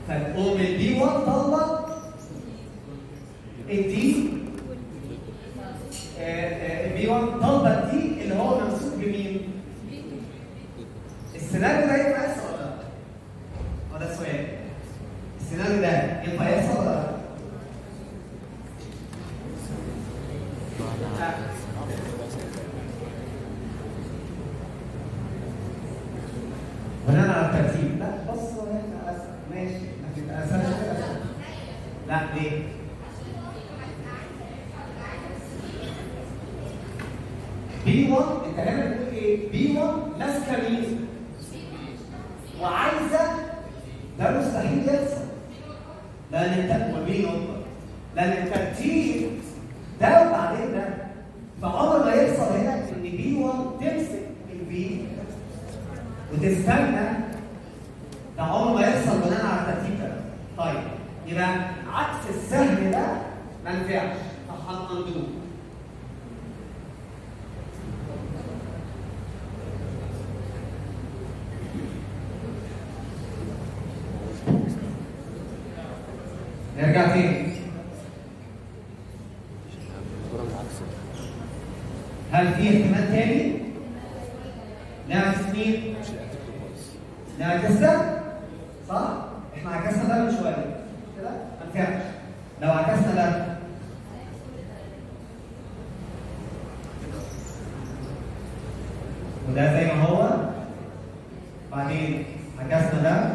فتقوم البي 1 طالبه الدي البي 1 طالبه الدي اللي هو ممسوك بمين؟ السيناريو ده ينفع يحصل ولا لا؟ هو ده السؤال السيناريو ده ينفع يحصل ولا لا؟ لا. بناء على الترتيب لا بص هو هنا أسهل. ماشي لكن اسهل أسهل. لا ليه؟ بي 1 انت هنا بتقول ايه؟ بي 1 ماسكه مين؟ وعايزه ده مستحيل يحصل لان انت وبي نقطه لان الترتيب ده وبعدين ده فعمر ما يحصل هنا ان بي 1 تمسك البي وتستنى ده عمر ما يحصل بناء على الترتيب ده طيب يبقى عكس السهم ده ما نفعش فهنندوب نرجع تاني هل في احتمال تاني؟ نعكس مين؟ نعكس ده؟ صح؟ احنا عكسنا ده من شويه كده؟ ما نفعش لو عكسنا ده وده زي ما هو بعدين عكسنا ده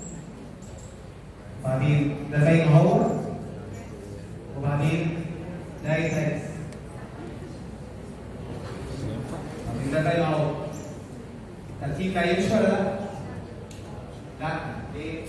بعدين ده زي ما هو وبعدين ده يتعكس بعدين ده زي ما هو ترتيب ده يمشي ولا لا؟ لا ليه؟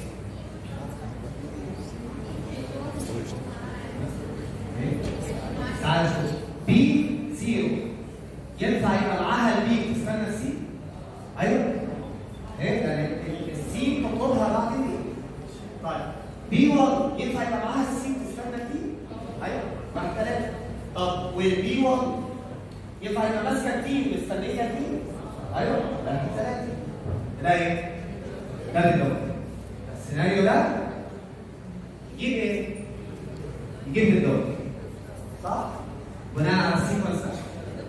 ليه؟ تعال نشوف بي زيرو ينفع يبقى معاها البي تستنى السي؟ ايوه ايه ده السي تطلبها بعد ايه؟ طيب بي 1 ينفع يبقى معاها السي تستنى دي؟ ايوه بعد ثلاثه طب والبي 1 ينفع يبقى ماسكه دي مستنيه دي؟ ايوه بعد ثلاثه ده ايه؟ ده الدور السيناريو ده يجيب ايه؟ يجيب الدور صح؟ بناء على السيكونس ده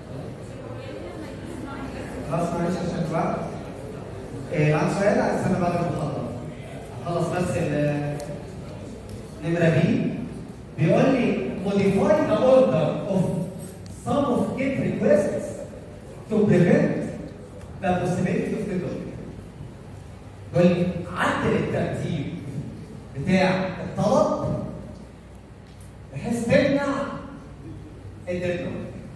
خلاص معلش عشان الوقت إيه عن سؤال هستنى بعد المحاضرة خلص بس ال- نمرة بي بيقول لي modify the order of some of get requests to prevent the possibility of failure. بيقول لي عدل الترتيب بتاع الطلب بحيث تمنع الديدلاين.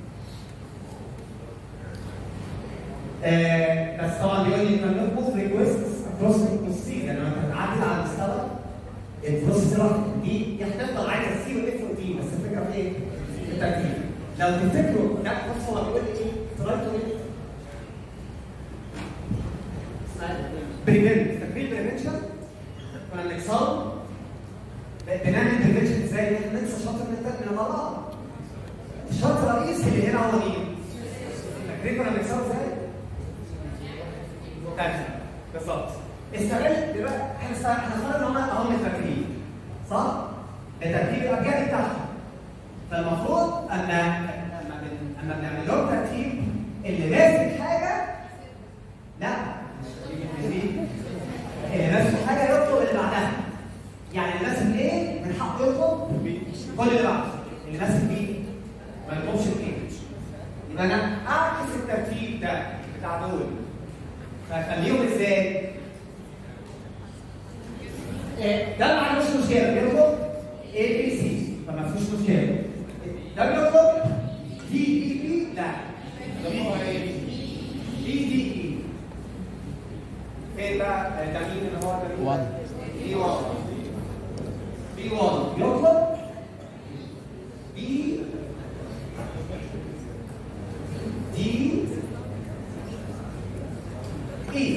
آه، بس طبعا بيقول لي كان نطبخ ريكويست اكروس الكوسي لان انت بتعدل على مستوى البروسيس الواحد دي دي هتفضل عايزه السي والاف والتي بس الفكره في ايه؟ في الترتيب لو تفتكروا لا بص هو بيقول لي ايه؟ تراي تو بريفنت فاكرين بريفنشن؟ كنا بنكسره بنعمل بريفنشن ازاي؟ ان احنا ننسى شاطر من التاني من بعض الشرط الرئيسي اللي هنا هو مين؟ فاكرين كنا بنكسره ازاي؟ تاني بالظبط استغل دلوقتي احنا است- احنا اخترنا ان هم هم الترتيب صح؟ الترتيب الابجدي بتاعهم فالمفروض اما اما بن- اما بنعمل لهم ترتيب اللي ماسك حاجه لا مش دي اللي ماسك حاجه يطلب اللي بعدها يعني اللي ماسك ايه من حقه يطلب كل اللي بعده اللي ماسك بي ما يطلبش الايه يبقى انا اعكس الترتيب ده بتاع دول فخليهم ازاي؟ إيه، ده ما عندوش مشكله بيطلب اي بي سي فما فيش مشكله ده بيطلب دي اي بي لا ده هو ايه؟ دي دي اي فين بقى ده مين اللي هو ده مين؟ One. بي 1 بي 1 يطلب بي دي اي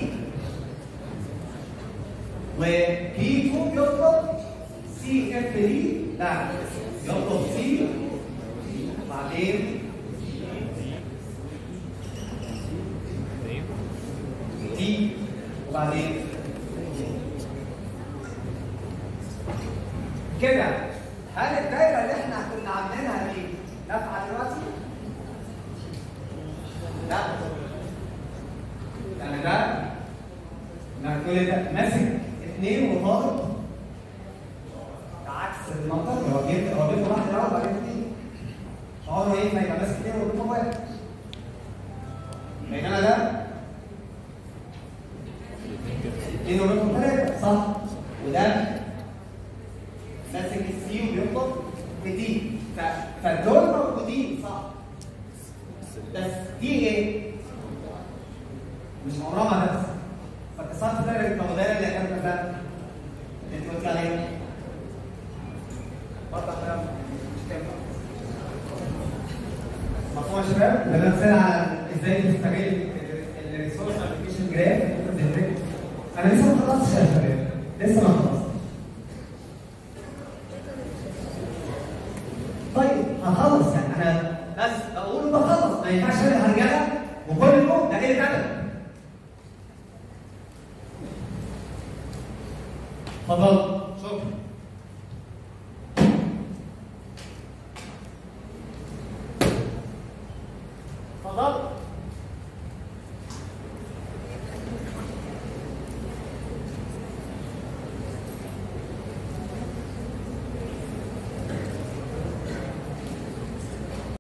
وبي 2 يطلب سي اف دي لا يطلب سي بعدين دي وبعدين كده هل الدايره اللي احنا كنا عاملينها دي نافعه دلوقتي؟ لا يعني ده انك تقول ده ماسك اثنين وطالب ده عكس المنطق هو جبت هو جبت واحد الاول بعدين اثنين عمره ايه ما يبقى ماسك اثنين وجبت واحد بينما ده اثنين وجبت ثلاثه صح وده ماسك السي وبيطلب بدي ف- فدول موجودين صح بس دي ايه؟ مش عمرها ما هتحصل فاتصلت ده بالمقدار اللي كانت مثلا انت قلت عليه برضه كلام مش تنفع مفهوم يا شباب؟ ده مثال على ازاي تستغل الريسورس ابلكيشن جراف انا لسه ما خلصتش يا شباب لسه ما خلصتش طيب هخلص يعني انا بس بقول بخلص ما ينفعش انا هرجله وكل يوم ده قله ادب اتفضل